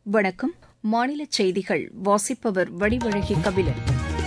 வணக்கம் மாநில செய்திகள் வாசிப்பவர் வடிவழகி கபிலன்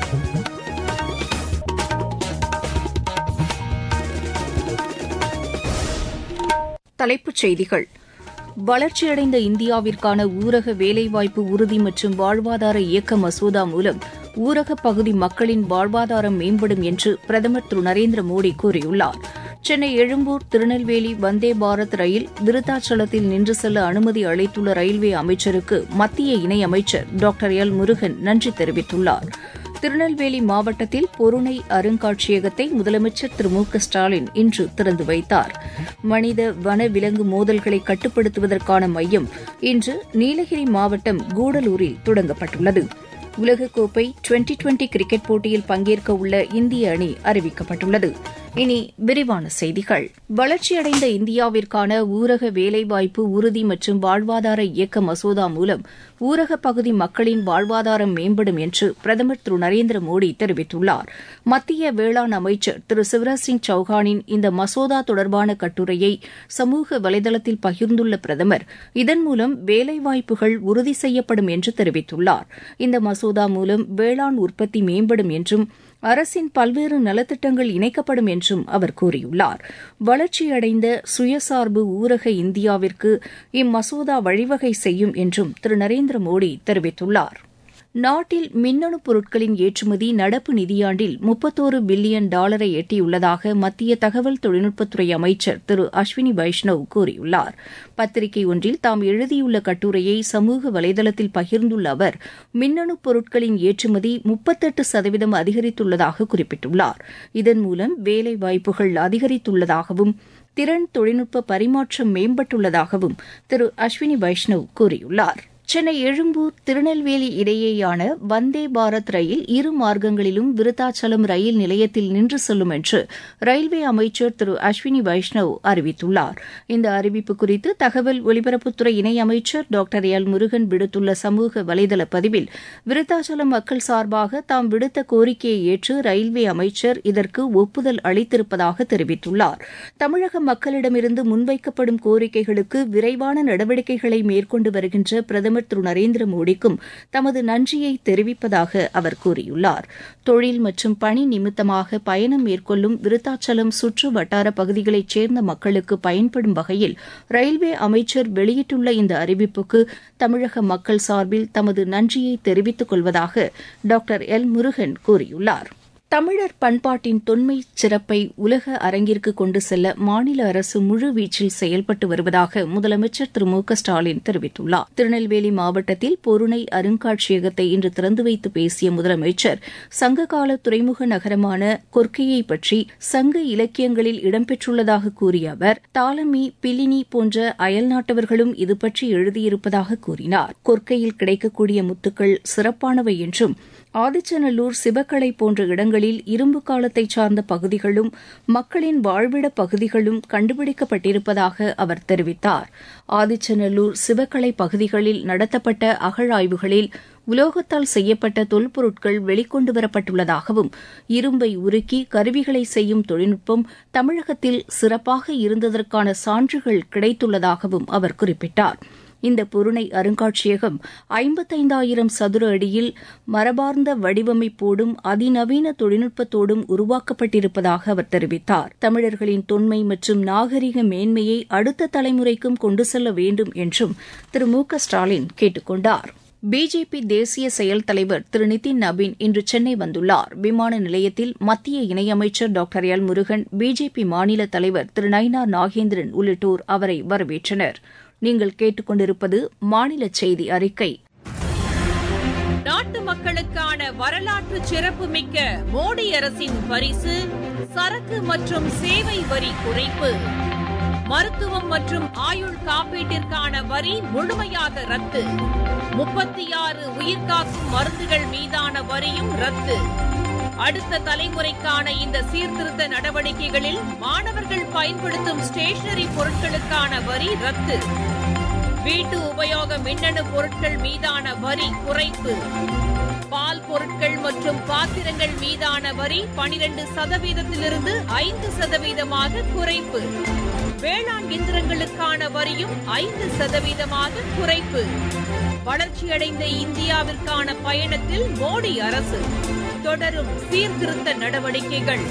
தலைப்புச் செய்திகள் வளர்ச்சியடைந்த இந்தியாவிற்கான ஊரக வேலைவாய்ப்பு உறுதி மற்றும் வாழ்வாதார இயக்க மசோதா மூலம் ஊரகப் பகுதி மக்களின் வாழ்வாதாரம் மேம்படும் என்று பிரதமர் திரு நரேந்திர மோடி கூறியுள்ளார் சென்னை எழும்பூர் திருநெல்வேலி வந்தே பாரத் ரயில் விருத்தாச்சலத்தில் நின்று செல்ல அனுமதி அளித்துள்ள ரயில்வே அமைச்சருக்கு மத்திய இணையமைச்சர் டாக்டர் எல் முருகன் நன்றி தெரிவித்துள்ளார் திருநெல்வேலி மாவட்டத்தில் பொருணை அருங்காட்சியகத்தை முதலமைச்சர் திரு மு க ஸ்டாலின் இன்று திறந்து வைத்தார் மனித வன விலங்கு மோதல்களை கட்டுப்படுத்துவதற்கான மையம் இன்று நீலகிரி மாவட்டம் கூடலூரில் தொடங்கப்பட்டுள்ளது உலகக்கோப்பை டுவெண்டி டுவெண்டி கிரிக்கெட் போட்டியில் பங்கேற்க உள்ள இந்திய அணி அறிவிக்கப்பட்டுள்ளது இனி விரிவான செய்திகள் வளர்ச்சியடைந்த இந்தியாவிற்கான ஊரக வேலைவாய்ப்பு உறுதி மற்றும் வாழ்வாதார இயக்க மசோதா மூலம் ஊரகப் பகுதி மக்களின் வாழ்வாதாரம் மேம்படும் என்று பிரதமர் திரு நரேந்திர மோடி தெரிவித்துள்ளார் மத்திய வேளாண் அமைச்சர் திரு சிவராஜ் சிங் சௌஹானின் இந்த மசோதா தொடர்பான கட்டுரையை சமூக வலைதளத்தில் பகிர்ந்துள்ள பிரதமர் இதன் மூலம் வேலைவாய்ப்புகள் உறுதி செய்யப்படும் என்று தெரிவித்துள்ளார் இந்த மசோதா மூலம் வேளாண் உற்பத்தி மேம்படும் என்றும் அரசின் பல்வேறு நலத்திட்டங்கள் இணைக்கப்படும் என்றும் அவர் கூறியுள்ளார் வளர்ச்சியடைந்த சுயசார்பு ஊரக இந்தியாவிற்கு இம்மசோதா வழிவகை செய்யும் என்றும் திரு நரேந்திர மோடி தெரிவித்துள்ளார் நாட்டில் மின்னணு பொருட்களின் ஏற்றுமதி நடப்பு நிதியாண்டில் முப்பத்தோரு பில்லியன் டாலரை எட்டியுள்ளதாக மத்திய தகவல் தொழில்நுட்பத்துறை அமைச்சர் திரு அஸ்வினி வைஷ்ணவ் கூறியுள்ளார் பத்திரிகை ஒன்றில் தாம் எழுதியுள்ள கட்டுரையை சமூக வலைதளத்தில் பகிர்ந்துள்ள அவர் மின்னணு பொருட்களின் ஏற்றுமதி முப்பத்தெட்டு சதவீதம் அதிகரித்துள்ளதாக குறிப்பிட்டுள்ளார் இதன் மூலம் வேலைவாய்ப்புகள் அதிகரித்துள்ளதாகவும் திறன் தொழில்நுட்ப பரிமாற்றம் மேம்பட்டுள்ளதாகவும் திரு அஸ்வினி வைஷ்ணவ் கூறியுள்ளார் சென்னை எழும்பூர் திருநெல்வேலி இடையேயான வந்தே பாரத் ரயில் இரு மார்க்கங்களிலும் விருத்தாச்சலம் ரயில் நிலையத்தில் நின்று செல்லும் என்று ரயில்வே அமைச்சர் திரு அஸ்வினி வைஷ்ணவ் அறிவித்துள்ளார் இந்த அறிவிப்பு குறித்து தகவல் ஒலிபரப்புத்துறை இணையமைச்சர் டாக்டர் எல் முருகன் விடுத்துள்ள சமூக வலைதள பதிவில் விருத்தாச்சலம் மக்கள் சார்பாக தாம் விடுத்த கோரிக்கையை ஏற்று ரயில்வே அமைச்சர் இதற்கு ஒப்புதல் அளித்திருப்பதாக தெரிவித்துள்ளார் தமிழக மக்களிடமிருந்து முன்வைக்கப்படும் கோரிக்கைகளுக்கு விரைவான நடவடிக்கைகளை மேற்கொண்டு வருகின்ற பிரதமர் பிரதமர் திரு நரேந்திர மோடிக்கும் தமது நன்றியை தெரிவிப்பதாக அவர் கூறியுள்ளார் தொழில் மற்றும் பணி நிமித்தமாக பயணம் மேற்கொள்ளும் விருத்தாச்சலம் சுற்று வட்டார பகுதிகளைச் சேர்ந்த மக்களுக்கு பயன்படும் வகையில் ரயில்வே அமைச்சர் வெளியிட்டுள்ள இந்த அறிவிப்புக்கு தமிழக மக்கள் சார்பில் தமது நன்றியை தெரிவித்துக் கொள்வதாக டாக்டர் எல் முருகன் கூறியுள்ளார் தமிழர் பண்பாட்டின் தொன்மை சிறப்பை உலக அரங்கிற்கு கொண்டு செல்ல மாநில அரசு முழுவீச்சில் செயல்பட்டு வருவதாக முதலமைச்சர் திரு மு க ஸ்டாலின் தெரிவித்துள்ளார் திருநெல்வேலி மாவட்டத்தில் பொருணை அருங்காட்சியகத்தை இன்று திறந்து வைத்து பேசிய முதலமைச்சர் சங்ககால துறைமுக நகரமான கொர்க்கையை பற்றி சங்க இலக்கியங்களில் இடம்பெற்றுள்ளதாக கூறிய அவர் தாலமி பில்லினி போன்ற அயல்நாட்டவர்களும் இது பற்றி எழுதியிருப்பதாக கூறினார் கொர்க்கையில் கிடைக்கக்கூடிய முத்துக்கள் சிறப்பானவை என்றும் ஆதிச்சநல்லூர் சிவக்கலை போன்ற இடங்களில் இரும்பு காலத்தைச் சார்ந்த பகுதிகளும் மக்களின் வாழ்விட பகுதிகளும் கண்டுபிடிக்கப்பட்டிருப்பதாக அவர் தெரிவித்தார் ஆதிச்சநல்லூர் சிவக்கலை பகுதிகளில் நடத்தப்பட்ட அகழாய்வுகளில் உலோகத்தால் செய்யப்பட்ட தொல்பொருட்கள் வெளிக்கொண்டு வரப்பட்டுள்ளதாகவும் இரும்பை உருக்கி கருவிகளை செய்யும் தொழில்நுட்பம் தமிழகத்தில் சிறப்பாக இருந்ததற்கான சான்றுகள் கிடைத்துள்ளதாகவும் அவர் குறிப்பிட்டார் இந்த பொருணை அருங்காட்சியகம் ஐம்பத்தைந்தாயிரம் சதுர அடியில் மரபார்ந்த வடிவமைப்போடும் அதிநவீன தொழில்நுட்பத்தோடும் உருவாக்கப்பட்டிருப்பதாக அவர் தெரிவித்தார் தமிழர்களின் தொன்மை மற்றும் நாகரிக மேன்மையை அடுத்த தலைமுறைக்கும் கொண்டு செல்ல வேண்டும் என்றும் திரு மு க ஸ்டாலின் கேட்டுக் கொண்டார் பிஜேபி தேசிய செயல் தலைவர் திரு நிதின் நபீன் இன்று சென்னை வந்துள்ளார் விமான நிலையத்தில் மத்திய இணையமைச்சர் டாக்டர் எல் முருகன் பிஜேபி மாநில தலைவர் திரு நயினார் நாகேந்திரன் உள்ளிட்டோர் அவரை வரவேற்றனர் நீங்கள் கேட்டுக்கொண்டிருப்பது மாநில செய்தி அறிக்கை நாட்டு மக்களுக்கான வரலாற்று சிறப்புமிக்க மோடி அரசின் பரிசு சரக்கு மற்றும் சேவை வரி குறைப்பு மருத்துவம் மற்றும் ஆயுள் காப்பீட்டிற்கான வரி முழுமையாக ரத்து முப்பத்தி ஆறு உயிர்காக்கும் மருந்துகள் மீதான வரியும் ரத்து அடுத்த தலைமுறைக்கான இந்த சீர்திருத்த நடவடிக்கைகளில் மாணவர்கள் பயன்படுத்தும் ஸ்டேஷனரி பொருட்களுக்கான வரி ரத்து வீட்டு உபயோக மின்னணு பொருட்கள் மீதான வரி குறைப்பு பால் பொருட்கள் மற்றும் பாத்திரங்கள் மீதான வரி பனிரெண்டு சதவீதத்திலிருந்து ஐந்து சதவீதமாக குறைப்பு வேளாண் இயந்திரங்களுக்கான வரியும் ஐந்து சதவீதமாக குறைப்பு வளர்ச்சியடைந்த இந்தியாவிற்கான பயணத்தில் மோடி அரசு தொடரும் சீர்திருத்த நடவடிக்கைகள்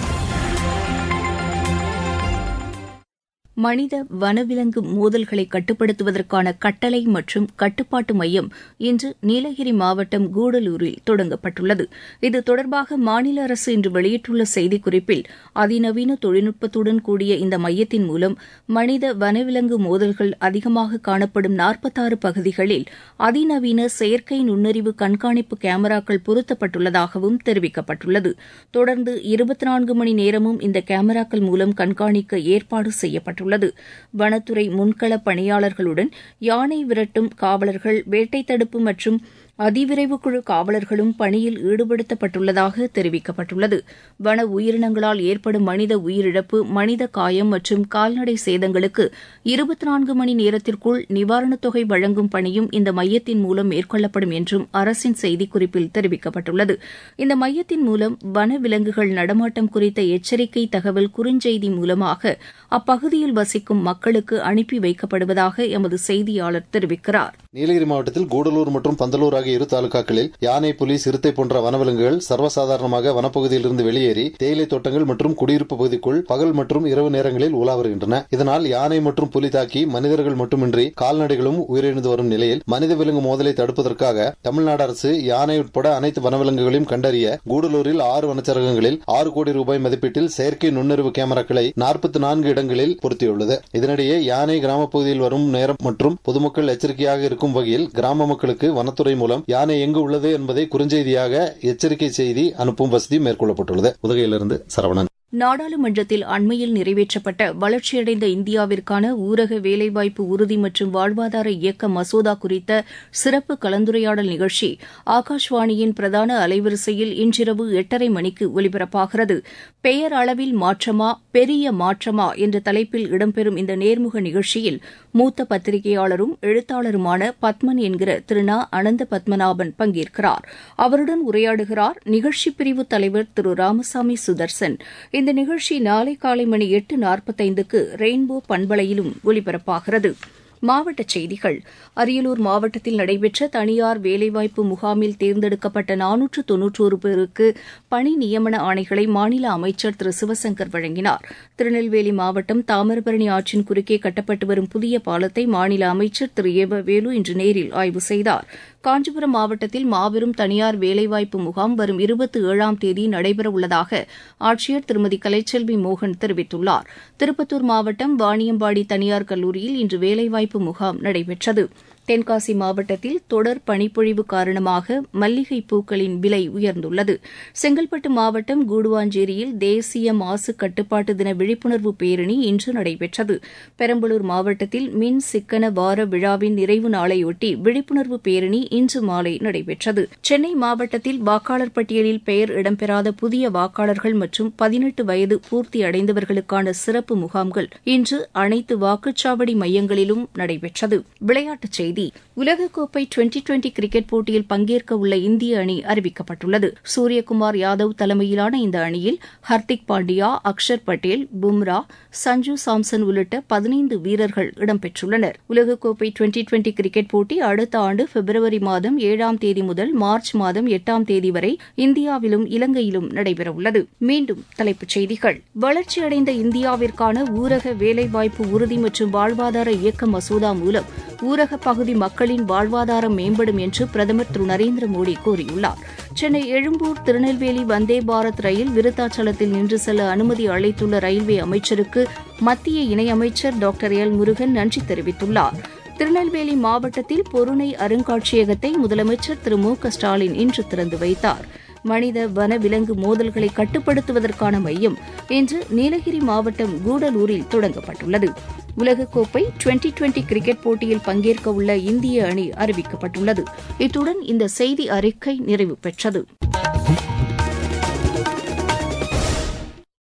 மனித வனவிலங்கு மோதல்களை கட்டுப்படுத்துவதற்கான கட்டளை மற்றும் கட்டுப்பாட்டு மையம் இன்று நீலகிரி மாவட்டம் கூடலூரில் தொடங்கப்பட்டுள்ளது இது தொடர்பாக மாநில அரசு இன்று வெளியிட்டுள்ள செய்திக்குறிப்பில் அதிநவீன தொழில்நுட்பத்துடன் கூடிய இந்த மையத்தின் மூலம் மனித வனவிலங்கு மோதல்கள் அதிகமாக காணப்படும் நாற்பத்தாறு பகுதிகளில் அதிநவீன செயற்கை நுண்ணறிவு கண்காணிப்பு கேமராக்கள் பொருத்தப்பட்டுள்ளதாகவும் தெரிவிக்கப்பட்டுள்ளது தொடர்ந்து இருபத்தி நான்கு மணி நேரமும் இந்த கேமராக்கள் மூலம் கண்காணிக்க ஏற்பாடு செய்யப்பட்டுள்ளது உள்ளது வனத்துறை முன்கள பணியாளர்களுடன் யானை விரட்டும் காவலர்கள் வேட்டை தடுப்பு மற்றும் அதிவிரைவு குழு காவலர்களும் பணியில் ஈடுபடுத்தப்பட்டுள்ளதாக தெரிவிக்கப்பட்டுள்ளது வன உயிரினங்களால் ஏற்படும் மனித உயிரிழப்பு மனித காயம் மற்றும் கால்நடை சேதங்களுக்கு இருபத்தி நான்கு மணி நேரத்திற்குள் நிவாரணத் தொகை வழங்கும் பணியும் இந்த மையத்தின் மூலம் மேற்கொள்ளப்படும் என்றும் அரசின் செய்திக்குறிப்பில் தெரிவிக்கப்பட்டுள்ளது இந்த மையத்தின் மூலம் வன விலங்குகள் நடமாட்டம் குறித்த எச்சரிக்கை தகவல் குறுஞ்செய்தி மூலமாக அப்பகுதியில் வசிக்கும் மக்களுக்கு அனுப்பி வைக்கப்படுவதாக எமது செய்தியாளர் தெரிவிக்கிறார் நீலகிரி மாவட்டத்தில் கூடலூர் மற்றும் பந்தலூர் ஆகிய இரு தாலுகாக்களில் யானை புலி சிறுத்தை போன்ற வனவிலங்குகள் சர்வசாதாரணமாக வனப்பகுதியிலிருந்து வெளியேறி தேயிலை தோட்டங்கள் மற்றும் குடியிருப்பு பகுதிக்குள் பகல் மற்றும் இரவு நேரங்களில் உலா வருகின்றன இதனால் யானை மற்றும் புலி தாக்கி மனிதர்கள் மட்டுமின்றி கால்நடைகளும் உயிரிழந்து வரும் நிலையில் மனித விலங்கு மோதலை தடுப்பதற்காக தமிழ்நாடு அரசு யானை உட்பட அனைத்து வனவிலங்குகளையும் கண்டறிய கூடலூரில் ஆறு வனச்சரகங்களில் ஆறு கோடி ரூபாய் மதிப்பீட்டில் செயற்கை நுண்ணறிவு கேமராக்களை நாற்பத்தி நான்கு இடங்களில் பொருத்தியுள்ளது இதனிடையே யானை கிராம பகுதியில் வரும் நேரம் மற்றும் பொதுமக்கள் எச்சரிக்கையாக இருக்கும் வகையில் கிராம மக்களுக்கு வனத்துறை மூலம் யானை எங்கு உள்ளது என்பதை குறுஞ்செய்தியாக எச்சரிக்கை செய்தி அனுப்பும் வசதி மேற்கொள்ளப்பட்டுள்ளது உதகையிலிருந்து சரவணன் நாடாளுமன்றத்தில் அண்மையில் நிறைவேற்றப்பட்ட வளர்ச்சியடைந்த இந்தியாவிற்கான ஊரக வேலைவாய்ப்பு உறுதி மற்றும் வாழ்வாதார இயக்க மசோதா குறித்த சிறப்பு கலந்துரையாடல் நிகழ்ச்சி ஆகாஷ்வாணியின் பிரதான அலைவரிசையில் இன்றிரவு எட்டரை மணிக்கு ஒலிபரப்பாகிறது பெயர் அளவில் மாற்றமா பெரிய மாற்றமா என்ற தலைப்பில் இடம்பெறும் இந்த நேர்முக நிகழ்ச்சியில் மூத்த பத்திரிகையாளரும் எழுத்தாளருமான பத்மன் என்கிற திரு ந அனந்த பத்மநாபன் பங்கேற்கிறார் அவருடன் உரையாடுகிறார் நிகழ்ச்சி பிரிவு தலைவர் திரு ராமசாமி சுதர்சன் இந்த நிகழ்ச்சி நாளை காலை மணி எட்டு நாற்பத்தைந்துக்கு ரெயின்போ பண்பலையிலும் ஒலிபரப்பாகிறது மாவட்டச் செய்திகள் அரியலூர் மாவட்டத்தில் நடைபெற்ற தனியார் வேலைவாய்ப்பு முகாமில் தேர்ந்தெடுக்கப்பட்ட நானூற்று தொன்னூற்றோரு பேருக்கு பணி நியமன ஆணைகளை மாநில அமைச்சர் திரு சிவசங்கர் வழங்கினார் திருநெல்வேலி மாவட்டம் தாமிரபரணி ஆற்றின் குறுக்கே கட்டப்பட்டு வரும் புதிய பாலத்தை மாநில அமைச்சர் திரு ஏவ வேலு இன்று நேரில் ஆய்வு செய்தார் காஞ்சிபுரம் மாவட்டத்தில் மாபெரும் தனியார் வேலைவாய்ப்பு முகாம் வரும் இருபத்தி ஏழாம் தேதி நடைபெறவுள்ளதாக ஆட்சியர் திருமதி கலைச்செல்வி மோகன் தெரிவித்துள்ளார் திருப்பத்தூர் மாவட்டம் வாணியம்பாடி தனியார் கல்லூரியில் இன்று வேலைவாய்ப்பு முகாம் நடைபெற்றது தென்காசி மாவட்டத்தில் தொடர் பனிப்பொழிவு காரணமாக மல்லிகை பூக்களின் விலை உயர்ந்துள்ளது செங்கல்பட்டு மாவட்டம் கூடுவாஞ்சேரியில் தேசிய மாசு கட்டுப்பாட்டு தின விழிப்புணர்வு பேரணி இன்று நடைபெற்றது பெரம்பலூர் மாவட்டத்தில் மின் சிக்கன வார விழாவின் நிறைவு நாளையொட்டி விழிப்புணர்வு பேரணி இன்று மாலை நடைபெற்றது சென்னை மாவட்டத்தில் வாக்காளர் பட்டியலில் பெயர் இடம்பெறாத புதிய வாக்காளர்கள் மற்றும் பதினெட்டு வயது பூர்த்தி அடைந்தவர்களுக்கான சிறப்பு முகாம்கள் இன்று அனைத்து வாக்குச்சாவடி மையங்களிலும் நடைபெற்றது விளையாட்டுச் செய்தி உலகக்கோப்பை டுவெண்டி டுவெண்டி கிரிக்கெட் போட்டியில் பங்கேற்க உள்ள இந்திய அணி அறிவிக்கப்பட்டுள்ளது சூரியகுமார் யாதவ் தலைமையிலான இந்த அணியில் ஹர்திக் பாண்டியா அக்ஷர் பட்டேல் பும்ரா சஞ்சு சாம்சன் உள்ளிட்ட பதினைந்து வீரர்கள் இடம்பெற்றுள்ளனர் உலகக்கோப்பை டுவெண்டி டுவெண்டி கிரிக்கெட் போட்டி அடுத்த ஆண்டு பிப்ரவரி மாதம் ஏழாம் தேதி முதல் மார்ச் மாதம் எட்டாம் தேதி வரை இந்தியாவிலும் இலங்கையிலும் நடைபெறவுள்ளது மீண்டும் தலைப்புச் செய்திகள் வளர்ச்சியடைந்த இந்தியாவிற்கான ஊரக வேலைவாய்ப்பு உறுதி மற்றும் வாழ்வாதார இயக்க மசோதா மூலம் ஊரக பகுதி மக்களின் வாழ்வாதாரம் மேம்படும் என்று பிரதமர் திரு நரேந்திர மோடி கூறியுள்ளார் சென்னை எழும்பூர் திருநெல்வேலி வந்தே பாரத் ரயில் விருத்தாச்சலத்தில் நின்று செல்ல அனுமதி அளித்துள்ள ரயில்வே அமைச்சருக்கு மத்திய இணையமைச்சர் டாக்டர் எல் முருகன் நன்றி தெரிவித்துள்ளார் திருநெல்வேலி மாவட்டத்தில் பொருணை அருங்காட்சியகத்தை முதலமைச்சர் திரு மு க ஸ்டாலின் இன்று திறந்து வைத்தார் மனித வன விலங்கு மோதல்களை கட்டுப்படுத்துவதற்கான மையம் இன்று நீலகிரி மாவட்டம் கூடலூரில் தொடங்கப்பட்டுள்ளது உலகக்கோப்பை டுவெண்டி டுவெண்டி கிரிக்கெட் போட்டியில் பங்கேற்க உள்ள இந்திய அணி அறிவிக்கப்பட்டுள்ளது இத்துடன் இந்த செய்தி அறிக்கை நிறைவு பெற்றது